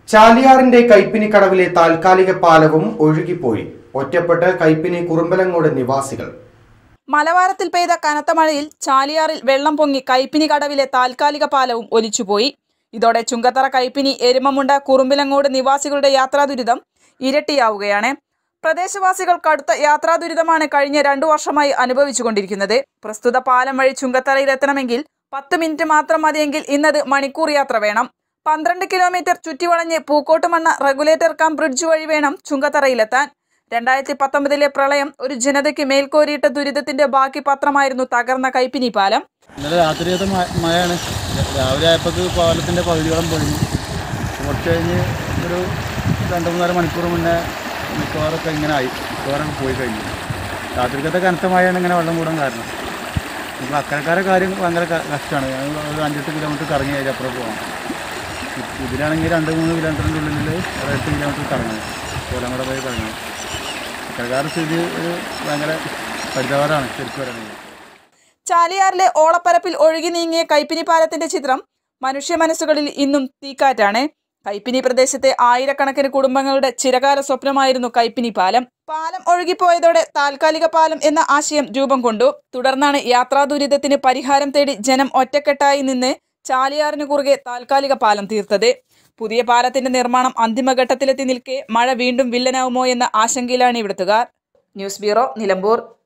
ചാലിയാറിന്റെ കൈപ്പിനി കടവിലെ താൽക്കാലിക പാലവും ഒഴുകിപ്പോയി ഒറ്റപ്പെട്ട് കൈപ്പിനി കുറുമ്പലങ്ങോട് നിവാസികൾ മലവാരത്തിൽ പെയ്ത കനത്ത മഴയിൽ ചാലിയാറിൽ വെള്ളം പൊങ്ങി കൈപ്പിനി കടവിലെ താൽക്കാലിക പാലവും ഒലിച്ചുപോയി ഇതോടെ ചുങ്കത്തറ കൈപ്പിനി എരുമമുണ്ട കുറുമ്പിലങ്ങോട് നിവാസികളുടെ യാത്രാ ദുരിതം ഇരട്ടിയാവുകയാണ് പ്രദേശവാസികൾ കടുത്ത യാത്രാ ദുരിതമാണ് കഴിഞ്ഞ രണ്ടു വർഷമായി അനുഭവിച്ചുകൊണ്ടിരിക്കുന്നത് പ്രസ്തുത പാലം വഴി ചുങ്കത്തറയിൽ എത്തണമെങ്കിൽ പത്ത് മിനിറ്റ് മാത്രം മതിയെങ്കിൽ ഇന്നത് മണിക്കൂർ യാത്ര വേണം പന്ത്രണ്ട് കിലോമീറ്റർ ചുറ്റിവളഞ്ഞ് പൂക്കോട്ടുമണ്ണ റെഗുലേറ്റർ കം ബ്രിഡ്ജ് വഴി വേണം ചുങ്കത്തറയിലെത്താൻ രണ്ടായിരത്തി പത്തൊമ്പതിലെ പ്രളയം ഒരു ജനതയ്ക്ക് മേൽക്കോരിയിട്ട ദുരിതത്തിന്റെ ബാക്കി പത്രമായിരുന്നു തകർന്ന കൈപ്പിനി പാലം ഇന്നലെ രാത്രിയത്തെ മ- മഴയാണ് രാവിലെ ആയപ്പോൾ പാലത്തിൻ്റെ പകുതിയോളം പൊഴിഞ്ഞു കുറച്ച് കഴിഞ്ഞ് ഒരു രണ്ട് മൂന്നര മണിക്കൂർ മുന്നേ മിക്കവാറൊക്കെ ഇങ്ങനെ ആയി മിക്കവാറൊക്കെ പോയി കഴിഞ്ഞു രാത്രിക്കത്തെ കനത്ത മഴയാണ് ഇങ്ങനെ വെള്ളം കൂടാൻ കാരണം ഇപ്പോൾ അക്കരക്കാരെ കാര്യം ഭയങ്കര ക- കഷ്ടമാണ് ഞങ്ങൾ ഒരു അഞ്ചെട്ട് കിലോമീറ്റർ കറങ്ങി അതിൻ്റെ അപ്പുറം പോകണം ഇ- ഇതിലാണെങ്കിൽ രണ്ട് മൂന്ന് കിലോമീറ്ററിൻ്റെ ഉള്ളിൽ ഒരു എട്ട് കിലോമീറ്റർ കറങ്ങണം കോലങ്ങോടെ പോയി കറങ്ങണം അക്കരക്കാരുടെ സ്ഥിതി ഒരു ഭയങ്കര പരിതാപകരമാണ് ശരിക്കും പറയുന്നത് ചാലിയാറിലെ ഓളപ്പരപ്പിൽ ഒഴുകി നീങ്ങിയ കൈപ്പിനി പാലത്തിന്റെ ചിത്രം മനുഷ്യ മനസ്സുകളിൽ ഇന്നും തീക്കാറ്റാണ് കൈപ്പിനി പ്രദേശത്തെ ആയിരക്കണക്കിന് കുടുംബങ്ങളുടെ ചിരകാല സ്വപ്നമായിരുന്നു കൈപ്പിനി പാലം പാലം ഒഴുകിപ്പോയതോടെ താൽക്കാലിക പാലം എന്ന ആശയം രൂപം കൊണ്ടു തുടർന്നാണ് യാത്രാ ദുരിതത്തിന് പരിഹാരം തേടി ജനം ഒറ്റക്കെട്ടായി നിന്ന് ചാലിയാറിന് കുറുകെ താൽക്കാലിക പാലം തീർത്തത് പുതിയ പാലത്തിന്റെ നിർമ്മാണം അന്തിമഘട്ടത്തിലെത്തി നിൽക്കെ മഴ വീണ്ടും വില്ലനാവുമോ എന്ന ആശങ്കയിലാണ് ഇവിടുത്തുകാർ ന്യൂസ് ബ്യൂറോ നിലമ്പൂർ